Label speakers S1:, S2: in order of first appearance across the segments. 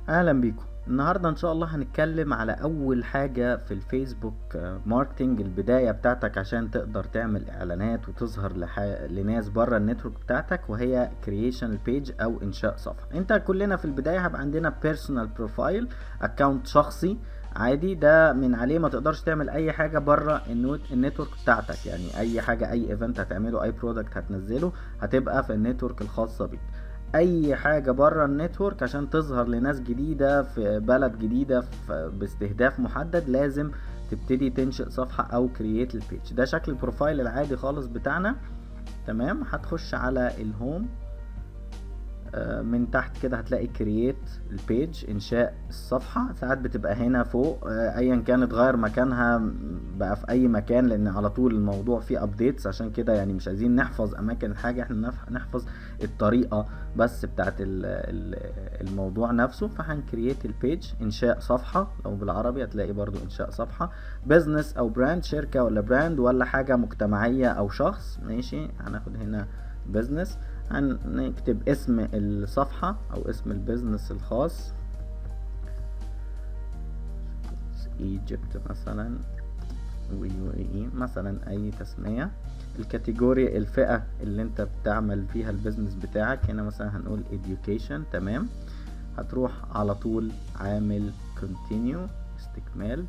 S1: اهلا بيكم النهارده ان شاء الله هنتكلم على اول حاجه في الفيسبوك آه، ماركتينج البدايه بتاعتك عشان تقدر تعمل اعلانات وتظهر لح... لناس بره النتورك بتاعتك وهي كرييشن البيج او انشاء صفحه انت كلنا في البدايه هيبقى عندنا بيرسونال بروفايل اكونت شخصي عادي ده من عليه ما تقدرش تعمل اي حاجه بره النوت- النتورك بتاعتك يعني اي حاجه اي ايفنت هتعمله اي برودكت هتنزله هتبقى في النتورك الخاصه بيك اي حاجه بره النتورك عشان تظهر لناس جديده في بلد جديده في باستهداف محدد لازم تبتدي تنشئ صفحه او كرييت البيج ده شكل البروفايل العادي خالص بتاعنا تمام هتخش على الهوم آه، من تحت كده هتلاقي كرييت البيج انشاء الصفحه ساعات بتبقى هنا فوق آه، ايا كانت غير مكانها بقى في اي مكان لان على طول الموضوع فيه ابديتس عشان كده يعني مش عايزين نحفظ اماكن الحاجه احنا نف- نحفظ الطريقه بس بتاعت ال- ال- الموضوع نفسه فهنكرييت البيج انشاء صفحه لو بالعربي هتلاقي برضو انشاء صفحه بزنس او براند شركه ولا براند ولا حاجه مجتمعيه او شخص ماشي هناخد هنا بزنس هنكتب اسم الصفحة او اسم البيزنس الخاص ايجيبت مثلا ويو اي مثلا اي تسمية الكاتيجوري الفئة اللي انت بتعمل فيها البيزنس بتاعك هنا مثلا هنقول education تمام هتروح على طول عامل continue استكمال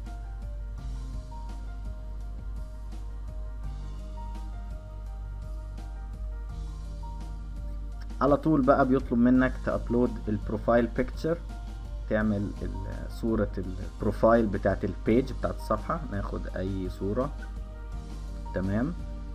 S1: على طول بقى بيطلب منك تابلود البروفايل بيكتشر تعمل ال- صورة البروفايل بتاعت البيج بتاعت الصفحة ناخد اي صورة تمام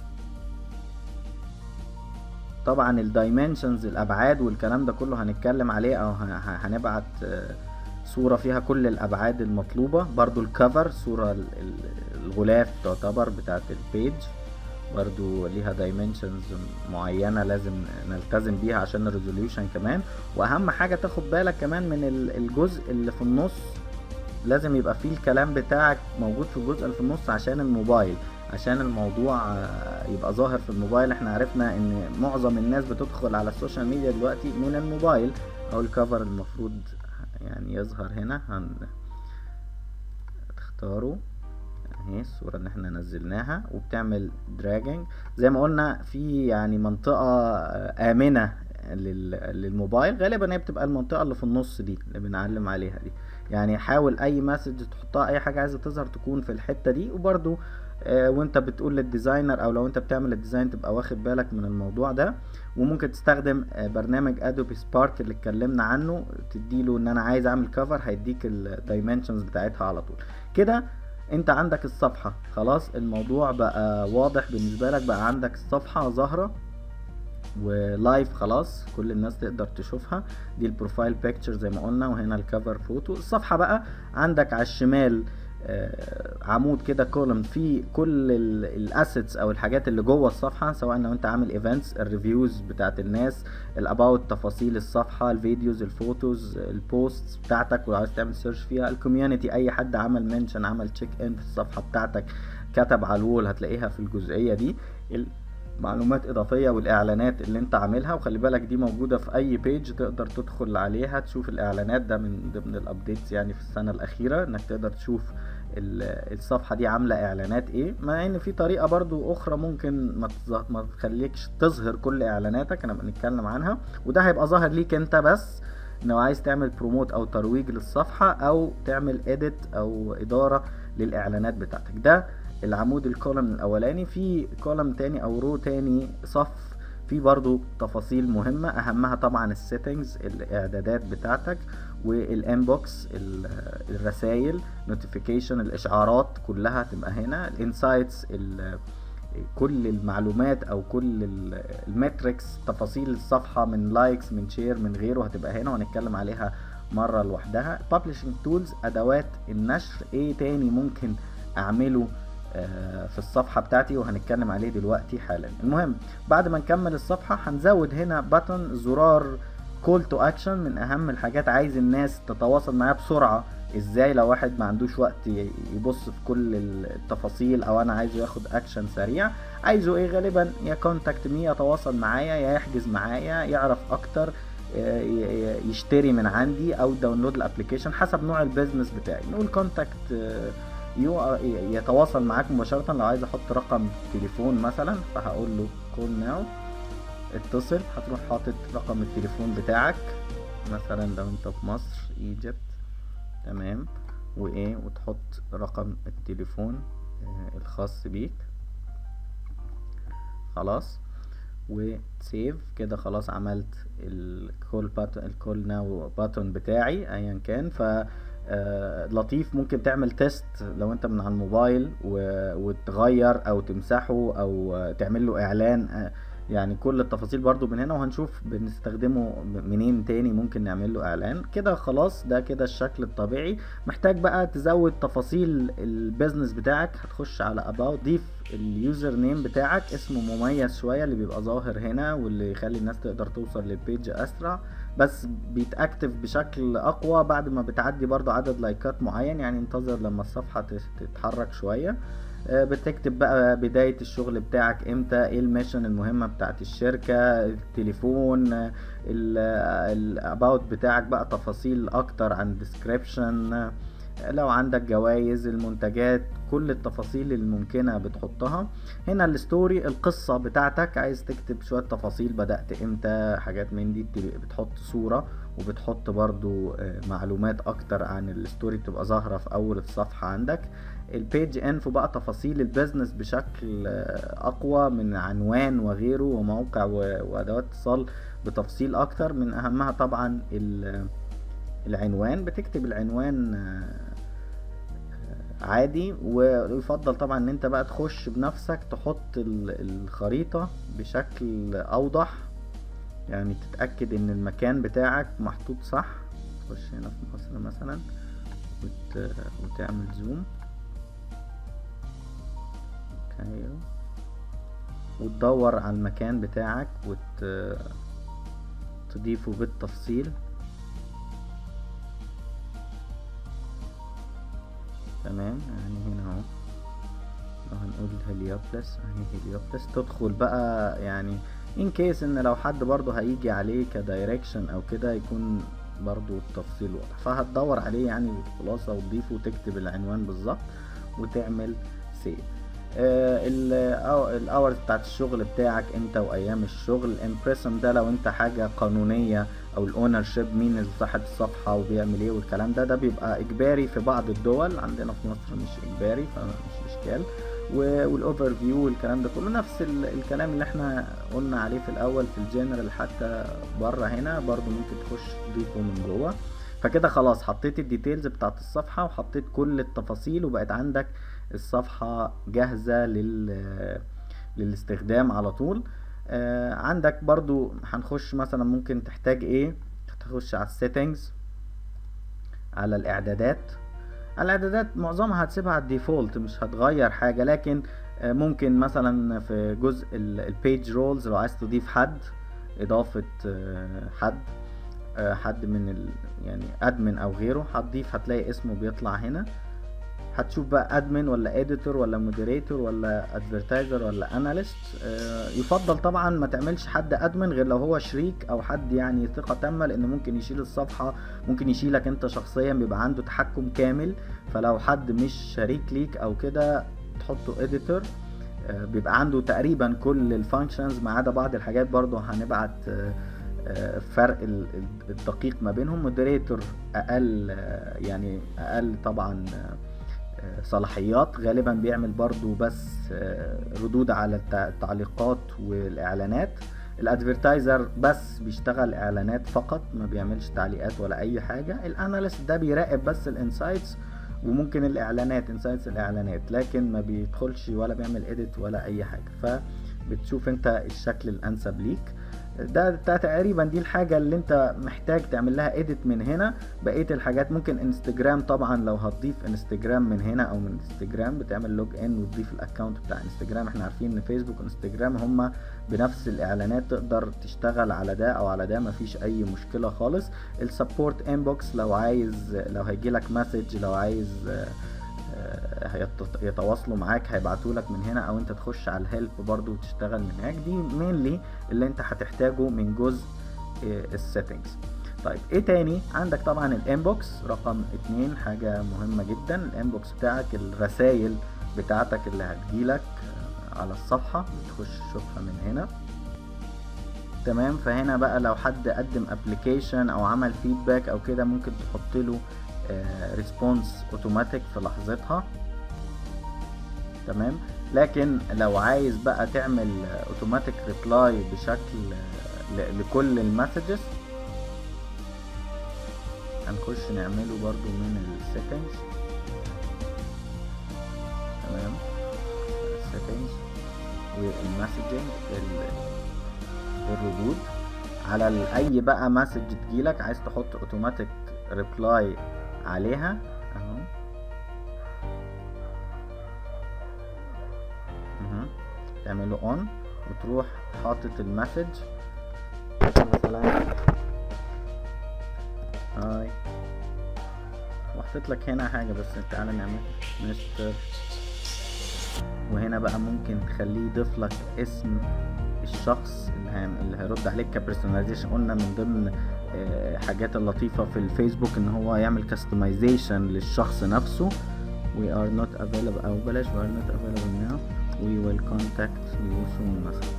S1: طبعا الدايمنشنز الابعاد والكلام ده كله هنتكلم عليه او ه- ه- هنبعت آه، صورة فيها كل الابعاد المطلوبة برضو الكفر صورة ال- ال- الغلاف تعتبر بتاعت البيج برضو ليها دايمنشنز معينة لازم نلتزم بيها عشان الريزوليوشن كمان واهم حاجة تاخد بالك كمان من ال- الجزء اللي في النص لازم يبقى فيه الكلام بتاعك موجود في الجزء اللي في النص عشان الموبايل عشان الموضوع آه، يبقى ظاهر في الموبايل احنا عرفنا ان معظم الناس بتدخل على السوشيال ميديا دلوقتي من الموبايل او الكفر المفروض يعني يظهر هنا هن... تختاره اهي الصورة اللي احنا نزلناها وبتعمل دراجنج زي ما قلنا في يعني منطقة آه، آمنة لل- للموبايل غالبا هي بتبقى المنطقة اللي في النص دي اللي بنعلم عليها دي يعني حاول اي مسج تحطها اي حاجة عايزة تظهر تكون في الحتة دي وبرضو آه، وانت بتقول للديزاينر او لو انت بتعمل الديزاين تبقى واخد بالك من الموضوع ده وممكن تستخدم آه، برنامج ادوبي سبارك اللي اتكلمنا عنه تديله ان انا عايز اعمل كفر هيديك الدايمنشنز بتاعتها على طول كده انت عندك الصفحة خلاص الموضوع بقى واضح بالنسبة لك بقى عندك الصفحة ظاهرة ولايف خلاص كل الناس تقدر تشوفها دي البروفايل بيكتشر زي ما قلنا وهنا الكفر فوتو الصفحة بقى عندك على الشمال آه، عمود كده كولوم فيه كل الاسيتس او الحاجات اللي جوه الصفحه سواء لو انت عامل ايفنتس الريفيوز بتاعت الناس الاباوت تفاصيل الصفحه الفيديوز الفوتوز البوستس بتاعتك ولو عايز تعمل سيرش فيها الكوميونتي اي حد عمل منشن عمل تشيك ان في الصفحه بتاعتك كتب على الوول هتلاقيها في الجزئيه دي معلومات اضافيه والاعلانات اللي انت عاملها وخلي بالك دي موجوده في اي بيج تقدر تدخل عليها تشوف الاعلانات ده من ضمن الابديتس يعني في السنه الاخيره انك تقدر تشوف ال- الصفحه دي عامله اعلانات ايه مع ان في طريقه برضو اخرى ممكن ما تظ- ما تخليكش تظهر كل اعلاناتك انا بنتكلم عنها وده هيبقى ظاهر ليك انت بس لو عايز تعمل بروموت او ترويج للصفحه او تعمل اديت او اداره للاعلانات بتاعتك ده العمود الكولم الاولاني في كولم تاني او رو تاني صف في برضو تفاصيل مهمة اهمها طبعا السيتنجز الاعدادات بتاعتك والانبوكس الرسائل نوتيفيكيشن الاشعارات كلها تبقى هنا الانسايتس كل المعلومات او كل ال- الماتريكس تفاصيل الصفحة من لايكس من شير من غيره هتبقى هنا وهنتكلم عليها مرة لوحدها publishing tools ادوات النشر ايه تاني ممكن اعمله آه، في الصفحة بتاعتي وهنتكلم عليه دلوقتي حالا المهم بعد ما نكمل الصفحة هنزود هنا بutton زرار كول تو اكشن من اهم الحاجات عايز الناس تتواصل معايا بسرعة ازاي لو واحد ما عندوش وقت ي- يبص في كل التفاصيل او انا عايزه ياخد اكشن سريع عايزه ايه غالبا يا كونتاكت مي يتواصل معايا يا يحجز معايا يعرف اكتر آه، ي- ي- يشتري من عندي او داونلود الابلكيشن حسب نوع البيزنس بتاعي نقول كونتاكت يو يتواصل معاك مباشرة لو عايز احط رقم تليفون مثلا فهقول له كول ناو اتصل هتروح حاطط رقم التليفون بتاعك مثلا لو انت في مصر ايجيبت تمام وايه وتحط رقم التليفون آه، الخاص بيك خلاص وسيف كده خلاص عملت الكول باتون الكول ناو باتون بتاعي ايا كان ف آه، لطيف ممكن تعمل تيست لو انت من على الموبايل و- وتغير او تمسحه او آه، تعمل له اعلان آه، يعني كل التفاصيل برضو من هنا وهنشوف بنستخدمه منين تاني ممكن نعمل له اعلان كده خلاص ده كده الشكل الطبيعي محتاج بقى تزود تفاصيل البيزنس بتاعك هتخش على about ضيف اليوزر نيم بتاعك اسمه مميز شوية اللي بيبقى ظاهر هنا واللي يخلي الناس تقدر توصل للبيج اسرع بس بيتاكتف بشكل اقوى بعد ما بتعدي برضو عدد لايكات معين يعني انتظر لما الصفحة تت- تتحرك شوية آه، بتكتب بقى بداية الشغل بتاعك امتى ايه الميشن المهمة بتاعت الشركة التليفون الاباوت بتاعك بقى تفاصيل اكتر عن description لو عندك جوائز المنتجات كل التفاصيل الممكنة بتحطها هنا الستوري القصة بتاعتك عايز تكتب شوية تفاصيل بدأت امتى حاجات من دي بت- بتحط صورة وبتحط برضو آه، معلومات اكتر عن الستوري بتبقى ظاهرة في اول الصفحة عندك البيج انفو بقى تفاصيل البيزنس بشكل آه، اقوى من عنوان وغيره وموقع و- وادوات اتصال بتفصيل اكتر من اهمها طبعا ال- العنوان بتكتب العنوان آه، عادي ويفضل طبعا ان انت بقى تخش بنفسك تحط ال- الخريطة بشكل اوضح يعني تتأكد ان المكان بتاعك محطوط صح تخش هنا في مصر مثلا وت... وتعمل زوم كايرو وتدور على المكان بتاعك وت... تضيفه بالتفصيل تمام يعني هنا اهو لو هنقول هليوبلس اهي هليوبلس تدخل بقى يعني ان كيس ان لو حد برضه هيجي عليه كدايركشن او كده يكون برضه التفصيل واضح فهتدور عليه يعني بالخلاصة وتضيفه وتكتب العنوان بالظبط وتعمل سيف الاورز بتاعت الشغل بتاعك امتى وايام الشغل امبريسم ده لو انت حاجه قانونيه او الاونر شيب مين اللي صاحب الصفحه وبيعمل ايه والكلام ده ده بيبقى اجباري في بعض الدول عندنا في مصر مش اجباري فمش اشكال والاوفر فيو والكلام ده كله نفس ال- الكلام اللي احنا قلنا عليه في الاول في الجنرال حتى بره هنا برضو ممكن تخش تضيفه من جوه فكده خلاص حطيت الديتيلز بتاعت الصفحة وحطيت كل التفاصيل وبقت عندك الصفحة جاهزة لل للاستخدام على طول آه عندك برضو هنخش مثلا ممكن تحتاج ايه تخش على السيتنجز على الاعدادات على الاعدادات معظمها هتسيبها على الديفولت مش هتغير حاجة لكن آه، ممكن مثلا في جزء البيج رولز لو عايز تضيف حد اضافة آه، حد آه، حد من ال يعني ادمن او غيره هتضيف هتلاقي اسمه بيطلع هنا هتشوف بقى ادمن ولا اديتور ولا مودريتور ولا ادفرتايزر ولا اناليست يفضل طبعا ما تعملش حد ادمن غير لو هو شريك او حد يعني ثقة تامة لان ممكن يشيل الصفحة ممكن يشيلك انت شخصيا بيبقى عنده تحكم كامل فلو حد مش شريك ليك او كده تحطه اديتور بيبقى عنده تقريبا كل الفانكشنز ما عدا بعض الحاجات برضو هنبعت آه، آه، فرق ال- ال- الدقيق ما بينهم مودريتور اقل آه، يعني اقل طبعا آه، آه، صلاحيات غالبا بيعمل برضو بس آه، ردود على التع- التعليقات والاعلانات الادفرتايزر بس بيشتغل اعلانات فقط ما بيعملش تعليقات ولا اي حاجه الاناليست ده بيراقب بس الانسايتس وممكن الاعلانات انسايتس الاعلانات لكن ما بيدخلش ولا بيعمل اديت ولا اي حاجه فبتشوف انت الشكل الانسب ليك ده, ده تقريبا دي الحاجة اللي انت محتاج تعمل لها اديت من هنا بقية الحاجات ممكن انستجرام طبعا لو هتضيف انستجرام من هنا او من انستجرام بتعمل لوج ان وتضيف الاكونت بتاع انستجرام احنا عارفين ان فيسبوك وانستجرام هما بنفس الاعلانات تقدر تشتغل على ده او على ده مفيش اي مشكلة خالص السبورت انبوكس لو عايز لو هيجيلك مسج لو عايز آه، آه، هيت- يتواصلوا معاك هيبعتوا لك من هنا او انت تخش على الهيلب برضو وتشتغل من هناك دي مينلي اللي انت هتحتاجه من جزء السيتنجز طيب ايه تاني عندك طبعا الانبوكس رقم اتنين حاجة مهمة جدا الانبوكس بتاعك الرسائل بتاعتك اللي هتجيلك على الصفحة تخش تشوفها من هنا تمام فهنا بقى لو حد قدم ابلكيشن او عمل فيدباك او كده ممكن تحط له ريسبونس اوتوماتيك في لحظتها تمام لكن لو عايز بقى تعمل اوتوماتيك ريبلاي بشكل لكل المسجز هنخش نعمله برضو من السيتنجز تمام السيتنجز والمسجنج الردود على اي بقى مسج تجيلك عايز تحط اوتوماتيك ريبلاي عليها اهو تعمله اون وتروح حاطط المسج مثلا هاي وحطيت لك هنا حاجة بس تعالى نعمل مستر وهنا بقى ممكن تخليه يضيف لك اسم الشخص اللي, هيعمل اللي هيرد عليك كبرسوناليزيشن قلنا من ضمن حاجات اللطيفة في الفيسبوك ان هو يعمل كاستمايزيشن للشخص نفسه we are not available او بلاش we are not available now we will contact you soon مثلا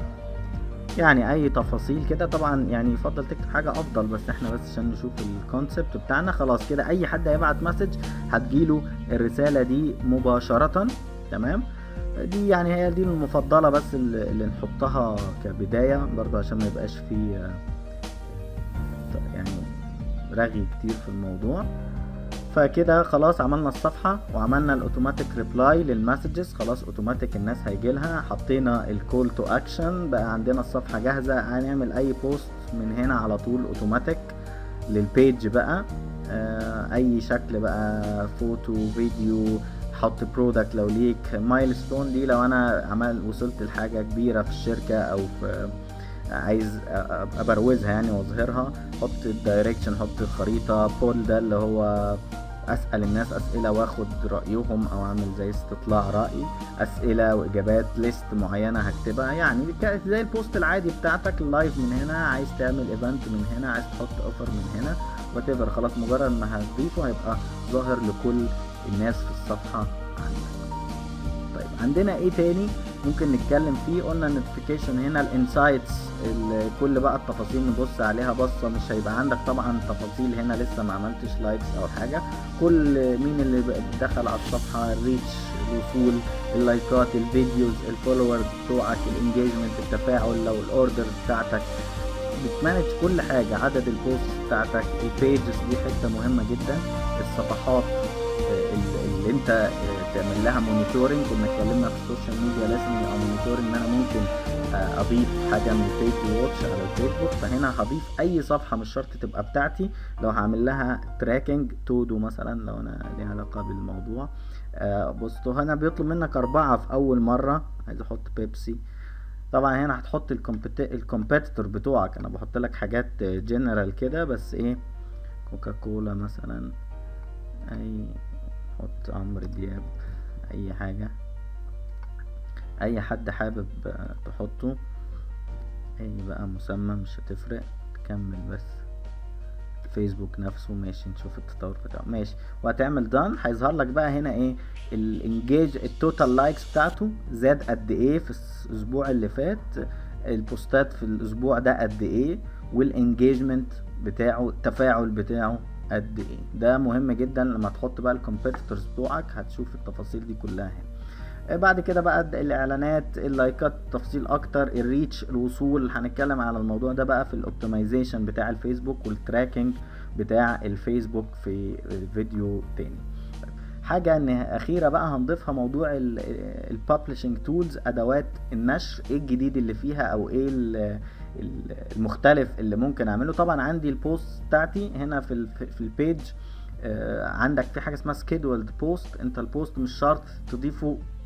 S1: يعني اي تفاصيل كده طبعا يعني يفضل تكتب حاجة افضل بس احنا بس عشان نشوف الكونسبت بتاعنا خلاص كده اي حد هيبعت مسج هتجيله الرسالة دي مباشرة تمام دي يعني هي دي المفضلة بس اللي نحطها كبداية برضو عشان ما يبقاش فيه يعني رغي كتير في الموضوع فكده خلاص عملنا الصفحة وعملنا الاوتوماتيك ريبلاي للمسجز خلاص اوتوماتيك الناس هيجيلها حطينا الكول تو اكشن بقى عندنا الصفحة جاهزة هنعمل اي بوست من هنا على طول اوتوماتيك للبيج بقى آه اي شكل بقى فوتو فيديو حط برودكت لو ليك مايلستون دي لو انا عمل وصلت لحاجة كبيرة في الشركة او في عايز ابروزها يعني واظهرها حط الدايركشن حط الخريطة بول ده اللي هو اسال الناس اسئله واخد رايهم او اعمل زي استطلاع راي اسئله واجابات ليست معينه هكتبها يعني زي البوست العادي بتاعتك اللايف من هنا عايز تعمل ايفنت من هنا عايز تحط اوفر من هنا وات خلاص مجرد ما هتضيفه هيبقى ظاهر لكل الناس في الصفحه عندك طيب عندنا ايه تاني ممكن نتكلم فيه قلنا النوتيفيكيشن هنا الانسايتس كل بقى التفاصيل نبص عليها بصة مش هيبقى عندك طبعا تفاصيل هنا لسه ما عملتش لايكس او حاجة كل مين اللي دخل على الصفحة الريتش الوصول اللايكات الفيديوز الفولورز بتوعك الانجيجمنت التفاعل لو الاوردر بتاعتك بتمانج كل حاجة عدد البوست بتاعتك البيجز دي حتة مهمة جدا الصفحات اللي انت تعمل لها مونيتورنج كنا اتكلمنا في السوشيال ميديا لازم يبقى مونيتورنج ان انا ممكن اضيف حاجه من الفيس واتش على الفيسبوك فهنا هضيف اي صفحه مش شرط تبقى بتاعتي لو هعمل لها تراكنج تودو مثلا لو انا ليها علاقه بالموضوع بصوا هنا بيطلب منك اربعه في اول مره عايز احط بيبسي طبعا هنا هتحط الكومبيتيتور بتوعك انا بحط لك حاجات جنرال كده بس ايه كوكا كولا مثلا اي حط عمرو دياب اي حاجة اي حد حابب تحطه اي بقى مسمى مش هتفرق تكمل بس الفيسبوك نفسه ماشي نشوف التطور بتاعه ماشي وهتعمل دان هيظهر لك بقى هنا ايه الانجيج التوتال لايكس بتاعته زاد قد ايه في الاسبوع اللي فات البوستات في الاسبوع ده قد ايه والانجيجمنت بتاعه التفاعل بتاعه قد ايه ده مهم جدا لما تحط بقى الكومبيتيتورز بتوعك هتشوف التفاصيل دي كلها هنا بعد كده بقى الاعلانات اللايكات تفصيل اكتر الريتش الوصول هنتكلم على الموضوع ده بقى في الاوبتمايزيشن بتاع الفيسبوك والتراكنج بتاع الفيسبوك في فيديو تاني حاجة ان اخيرة بقى هنضيفها موضوع الببلشنج تولز ادوات النشر ايه الجديد اللي فيها او ايه المختلف اللي ممكن اعمله طبعا عندي البوست بتاعتي هنا في ال في البيج آه عندك في حاجه اسمها سكيدولد بوست انت البوست مش شرط تضيفه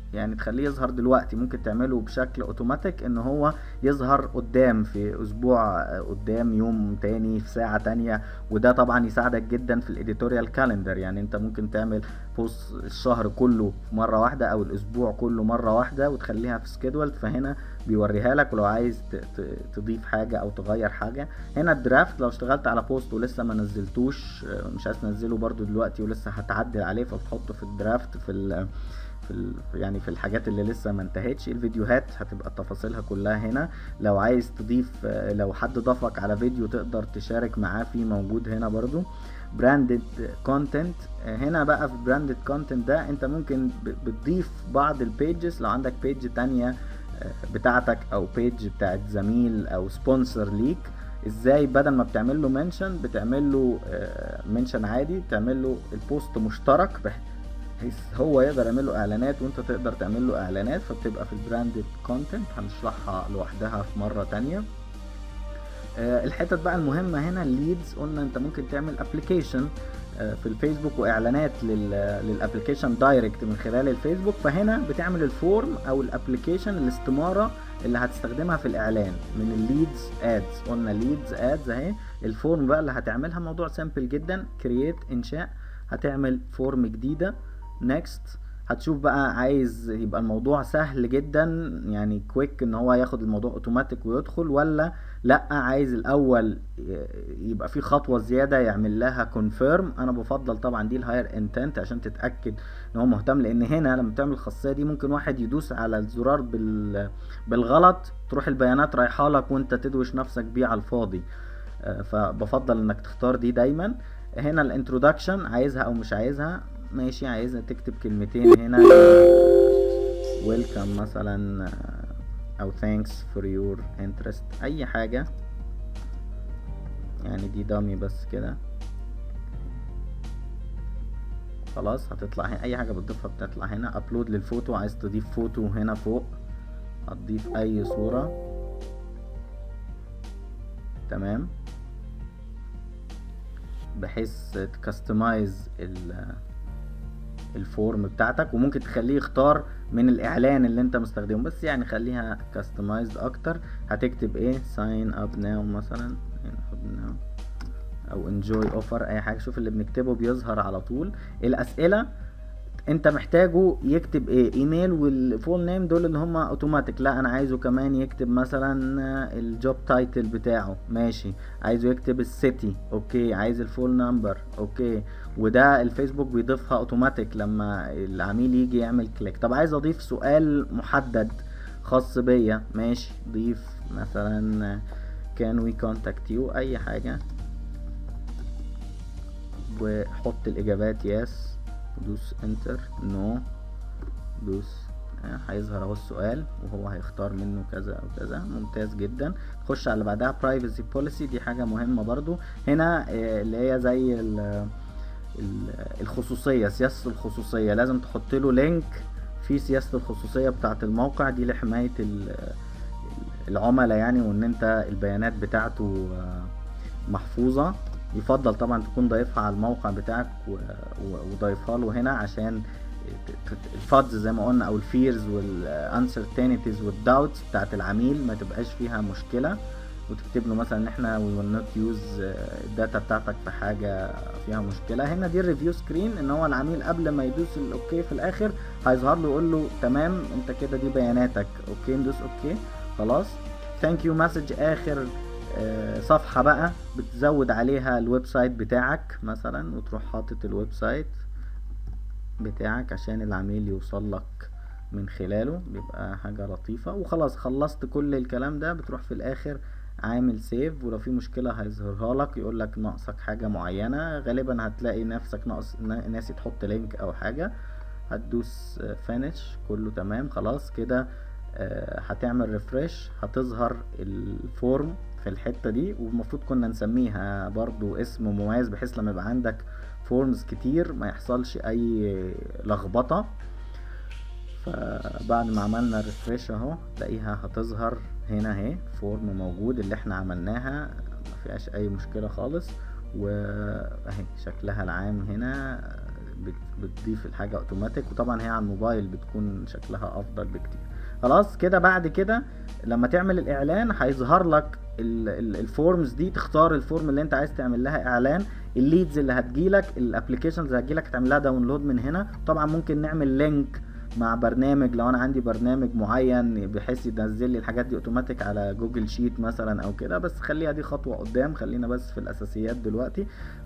S1: يعني تخليه يظهر دلوقتي ممكن تعمله بشكل اوتوماتيك ان هو يظهر قدام في اسبوع آه، قدام يوم تاني في ساعة تانية وده طبعا يساعدك جدا في الاديتوريال كالندر يعني انت ممكن تعمل بوست الشهر كله مرة واحدة او الاسبوع كله مرة واحدة وتخليها في سكيدول فهنا بيوريها لك ولو عايز ت- ت- تضيف حاجة او تغير حاجة هنا الدرافت لو اشتغلت على بوست ولسه ما نزلتوش آه، مش عايز تنزله برضو دلوقتي ولسه هتعدل عليه فبتحطه في الدرافت في ال في ال يعني في الحاجات اللي لسه ما انتهتش الفيديوهات هتبقى تفاصيلها كلها هنا لو عايز تضيف آه، لو حد ضافك على فيديو تقدر تشارك معاه فيه موجود هنا برضو براندد كونتنت هنا بقى في براندد كونتنت ده انت ممكن ب- بتضيف بعض البيجز لو عندك بيج تانية آه، بتاعتك او بيج بتاعت زميل او سبونسر ليك ازاي بدل ما بتعمل له منشن بتعمل له منشن عادي تعمل له البوست مشترك بحيث هو يقدر يعمل له اعلانات وانت تقدر تعمل له اعلانات فبتبقى في البراندد كونتنت هنشرحها لوحدها في مره تانية آه، الحتت بقى المهمة هنا الليدز قلنا انت ممكن تعمل ابلكيشن في الفيسبوك واعلانات للابلكيشن دايركت من خلال الفيسبوك فهنا بتعمل الفورم او الابلكيشن الاستمارة اللي هتستخدمها في الاعلان من الليدز ادز قلنا ليدز ادز اهي الفورم بقى اللي هتعملها موضوع سامبل جدا كرييت انشاء هتعمل فورم جديدة نيكست هتشوف بقى عايز يبقى الموضوع سهل جدا يعني كويك ان هو ياخد الموضوع اوتوماتيك ويدخل ولا لا عايز الاول ي- يبقى في خطوه زياده يعمل لها كونفيرم انا بفضل طبعا دي الهاير انتنت عشان تتاكد ان هو مهتم لان هنا لما تعمل الخاصيه دي ممكن واحد يدوس على الزرار بال بالغلط تروح البيانات رايحه لك وانت تدوش نفسك بيه على الفاضي آه، فبفضل انك تختار دي دايما هنا الانترودكشن عايزها او مش عايزها ماشي عايزها تكتب كلمتين هنا ويلكم مثلا آه، او thanks for your interest اي حاجة يعني دي دامي بس كده خلاص هتطلع هنا اي حاجة بتضيفها بتطلع هنا ابلود للفوتو عايز تضيف فوتو هنا فوق هتضيف اي صورة تمام بحيث تكستمايز الفورم بتاعتك وممكن تخليه يختار من الاعلان اللي انت مستخدمه بس يعني خليها كاستمايزد اكتر هتكتب ايه sign up now مثلا نحط now او enjoy offer اي حاجه شوف اللي بنكتبه بيظهر على طول الاسئله انت محتاجه يكتب ايه ايميل والفول نيم دول اللي هم اوتوماتيك لا انا عايزه كمان يكتب مثلا الجوب تايتل بتاعه ماشي عايزه يكتب السيتي اوكي عايز الفول نمبر اوكي وده الفيسبوك بيضيفها اوتوماتيك لما العميل يجي يعمل كليك طب عايز اضيف سؤال محدد خاص بيا ماشي ضيف مثلا can we contact you اي حاجة وحط الاجابات يس دوس انتر نو دوس آه، هيظهر اهو السؤال وهو هيختار منه كذا او كذا ممتاز جدا خش على اللي بعدها privacy policy دي حاجة مهمة برضو هنا آه، اللي هي زي ال ال- الخصوصية سياسة الخصوصية لازم تحط له لينك في سياسة الخصوصية بتاعة الموقع دي لحماية ال- العملاء يعني وان انت البيانات بتاعته آه، محفوظة يفضل طبعا تكون ضايفها على الموقع بتاعك و- و- وضايفها له هنا عشان ت- ت- الفادز زي ما قلنا او الفيرز والانسرتينيتيز والداوتس بتاعت العميل ما تبقاش فيها مشكلة وتكتب له مثلا ان احنا we will not use آه، الداتا بتاعتك في حاجة فيها مشكلة هنا دي الريفيو سكرين ان هو العميل قبل ما يدوس الاوكي في الاخر هيظهر له يقول له تمام انت كده دي بياناتك اوكي ندوس اوكي خلاص ثانك يو مسج اخر آه، صفحة بقى بتزود عليها الويب سايت بتاعك مثلا وتروح حاطط الويب سايت بتاعك عشان العميل يوصل لك من خلاله بيبقى حاجة لطيفة وخلاص خلصت كل الكلام ده بتروح في الاخر عامل سيف ولو في مشكلة هيظهرها لك يقول لك ناقصك حاجة معينة غالبا هتلاقي نفسك ناقص نا- ناسي تحط لينك او حاجة هتدوس فينش كله تمام خلاص كده آه، هتعمل ريفرش هتظهر الفورم في الحتة دي والمفروض كنا نسميها برضو اسم مميز بحيث لما يبقى عندك فورمز كتير ما يحصلش اي لخبطة فبعد ما عملنا ريفرش اهو تلاقيها هتظهر هنا اهي فورم موجود اللي احنا عملناها ما فيهاش اي مشكلة خالص واهي شكلها العام هنا بت- بتضيف الحاجة اوتوماتيك وطبعا هي على الموبايل بتكون شكلها افضل بكتير خلاص كده بعد كده لما تعمل الاعلان هيظهر لك ال- ال- الفورمز دي تختار الفورم اللي انت عايز تعمل لها اعلان الليدز اللي هتجيلك الابلكيشنز اللي هتجيلك هتعمل لها داونلود من هنا طبعا ممكن نعمل لينك مع برنامج لو انا عندي برنامج معين بحيث ينزل لي الحاجات دي اوتوماتيك على جوجل شيت مثلا او كده بس خليها دي خطوه قدام خلينا بس في الاساسيات دلوقتي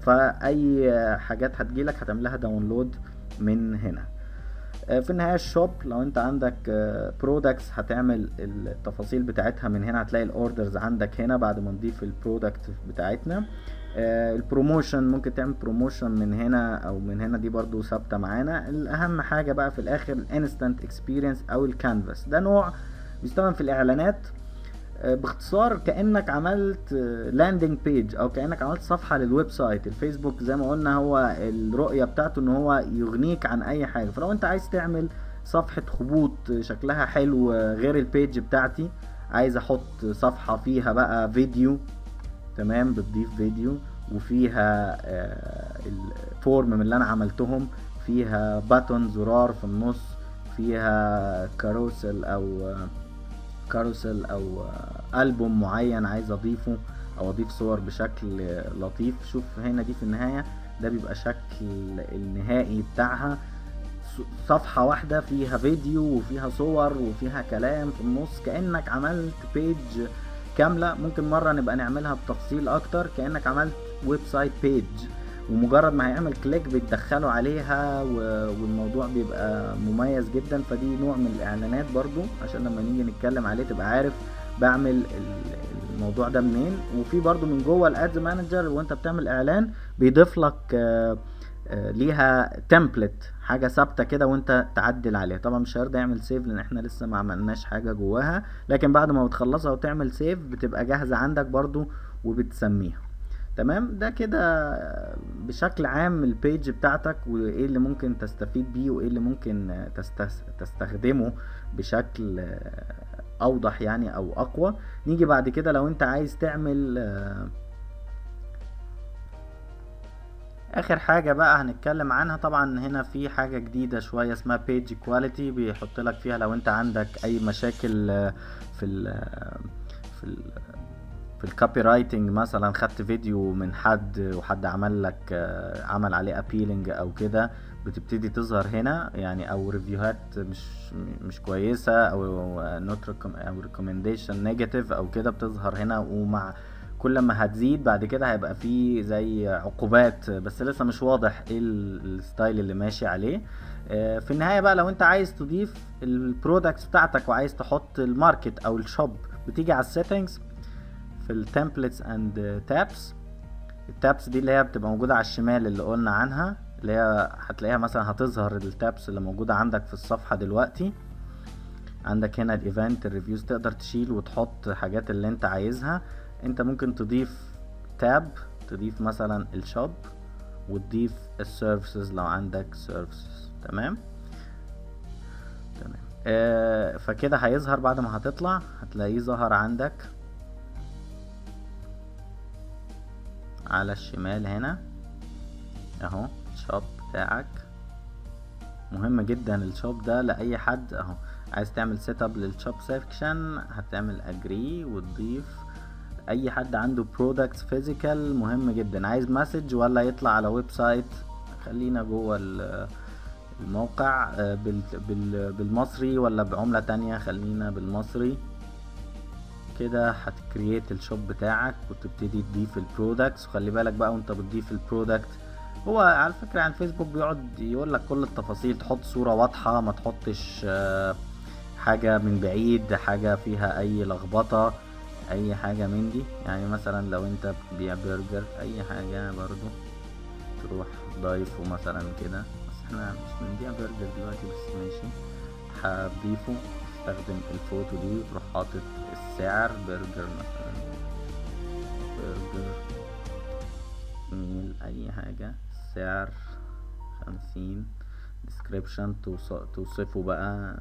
S1: فاي حاجات هتجيلك هتعمل لها داونلود من هنا آه، في النهايه الشوب لو انت عندك برودكتس هتعمل التفاصيل بتاعتها من هنا هتلاقي الاوردرز عندك هنا بعد ما نضيف البرودكت بتاعتنا آه، البروموشن ممكن تعمل بروموشن من هنا او من هنا دي برضو ثابته معانا الاهم حاجه بقى في الاخر الانستنت اكسبيرينس او الكانفاس ده نوع بيستخدم في الاعلانات آه، باختصار كانك عملت لاندنج بيج او كانك عملت صفحه للويب سايت الفيسبوك زي ما قلنا هو الرؤيه بتاعته ان هو يغنيك عن اي حاجه فلو انت عايز تعمل صفحه خبوط شكلها حلو آه، غير البيج بتاعتي عايز احط صفحه فيها بقى فيديو تمام بتضيف فيديو وفيها آه، الفورم من اللي انا عملتهم فيها باتون زرار في النص فيها كاروسل او آه، كاروسل او آه، البوم معين عايز اضيفه او اضيف صور بشكل آه، لطيف شوف هنا دي في النهاية ده بيبقى شكل النهائي بتاعها ص- صفحة واحدة فيها فيديو وفيها صور وفيها كلام في النص كأنك عملت بيج كاملة ممكن مرة نبقى نعملها بتفصيل أكتر كأنك عملت ويب سايت بيج ومجرد ما هيعمل كليك بتدخله عليها و- والموضوع بيبقى مميز جدا فدي نوع من الإعلانات برضو عشان لما نيجي نتكلم عليه تبقى عارف بعمل ال- الموضوع ده منين وفي برضو من جوه الادز مانجر وانت بتعمل اعلان بيضيف لك آه، آه، ليها تمبلت حاجه ثابته كده وانت تعدل عليها طبعا مش هيرضى يعمل سيف لان احنا لسه ما عملناش حاجه جواها لكن بعد ما بتخلصها وتعمل سيف بتبقى جاهزه عندك برضو وبتسميها تمام ده كده بشكل عام البيج بتاعتك وايه اللي ممكن تستفيد بيه وايه اللي ممكن آه، تستس- تستخدمه بشكل آه، اوضح يعني او اقوى نيجي بعد كده لو انت عايز تعمل آه، اخر حاجة بقى هنتكلم عنها طبعا هنا في حاجة جديدة شوية اسمها page quality بيحط لك فيها لو انت عندك اي مشاكل آه، في ال في ال في الكوبي رايتنج مثلا خدت فيديو من حد وحد عمل لك آه، عمل عليه ابيلينج او كده بتبتدي تظهر هنا يعني او ريفيوهات مش مش كويسه او نوت او ريكومنديشن نيجاتيف او كده بتظهر هنا ومع كل ما هتزيد بعد كده هيبقى في زي عقوبات بس لسه مش واضح ايه ال- الستايل اللي ماشي عليه آه، في النهايه بقى لو انت عايز تضيف البرودكتس بتاعتك وعايز تحط الماركت او الشوب بتيجي على السيتنجز في التمبلتس اند تابس التابس دي اللي هي بتبقى موجودة على الشمال اللي قلنا عنها اللي هي هتلاقيها مثلا هتظهر التابس اللي موجودة عندك في الصفحة دلوقتي عندك هنا الايفنت الريفيوز تقدر تشيل وتحط حاجات اللي انت عايزها انت ممكن تضيف تاب تضيف مثلا الشوب وتضيف السيرفيسز لو عندك سيرفيسز تمام تمام آه فكده هيظهر بعد ما هتطلع هتلاقيه ظهر عندك على الشمال هنا اهو الشوب بتاعك مهم جدا الشوب ده لاي حد اهو عايز تعمل سيت اب للشوب سيكشن هتعمل اجري وتضيف اي حد عنده برودكتس فيزيكال مهم جدا عايز مسج ولا يطلع على ويب سايت خلينا جوه ال- الموقع آه، بال بال بالمصري ولا بعملة تانية خلينا بالمصري كده هتكريت الشوب بتاعك وتبتدي تضيف البرودكتس وخلي بالك بقى وانت بتضيف البرودكت هو على فكرة على الفيسبوك بيقعد يقول لك كل التفاصيل تحط صورة واضحة ما تحطش آه، حاجة من بعيد حاجة فيها اي لخبطة اي حاجة من دي يعني مثلا لو انت بتبيع برجر اي حاجة برضو تروح ضايفه مثلا كده بس احنا مش بنبيع برجر دلوقتي بس ماشي هتضيفه تستخدم الفوتو دي وتروح حاطط السعر برجر مثلا برجر ميل اي حاجة سعر خمسين description توص- توصفه بقى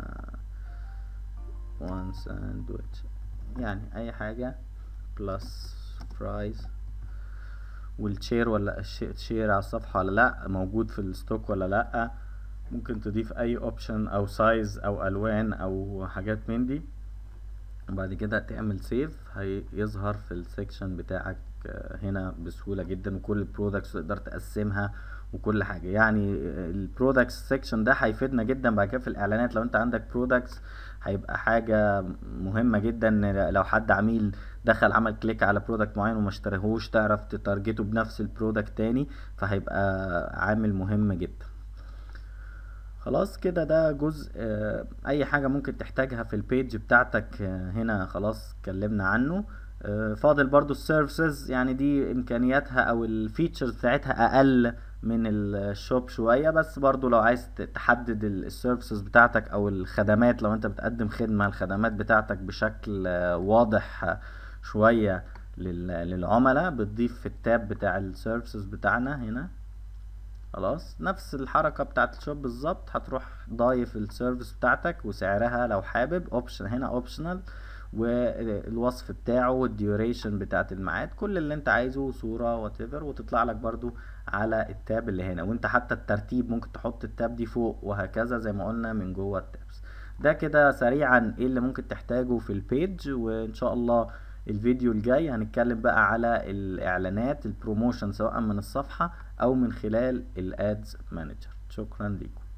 S1: one sandwich يعني اي حاجة plus fries والشير ولا الشير على الصفحة ولا لا موجود في الستوك ولا لا ممكن تضيف اي اوبشن او سايز او الوان او حاجات من دي وبعد كده تعمل سيف هيظهر في السكشن بتاعك آه، هنا بسهولة جدا وكل البرودكتس تقدر تقسمها وكل حاجة يعني البرودكتس سيكشن ده هيفيدنا جدا بعد كده في الاعلانات لو انت عندك برودكتس هيبقى حاجة مهمة جدا إن لو حد عميل دخل عمل كليك على برودكت معين وما اشتراهوش تعرف تتارجته بنفس البرودكت تاني فهيبقى عامل مهم جدا خلاص كده ده جزء آه، اي حاجة ممكن تحتاجها في البيج بتاعتك آه، هنا خلاص اتكلمنا عنه آه، فاضل برضو السيرفيسز يعني دي امكانياتها او الفيتشرز بتاعتها اقل من الشوب شوية بس برضو لو عايز ت- تحدد السيرفيسز بتاعتك او الخدمات لو انت بتقدم خدمة الخدمات بتاعتك بشكل آه، واضح آه، شوية لل- للعملاء بتضيف في التاب بتاع السيرفيسز بتاعنا هنا خلاص نفس الحركة بتاعت الشوب بالظبط هتروح ضايف السيرفيس بتاعتك وسعرها لو حابب اوبشن هنا اوبشنال والوصف بتاعه والديوريشن بتاعت الميعاد كل اللي انت عايزه صورة واتيفر وتطلع لك برضو على التاب اللي هنا وانت حتى الترتيب ممكن تحط التاب دي فوق وهكذا زي ما قلنا من جوه التابس ده كده سريعا ايه اللي ممكن تحتاجه في البيج وان شاء الله الفيديو الجاي هنتكلم بقى على الاعلانات البروموشن سواء من الصفحة او من خلال الادز مانجر شكرا لكم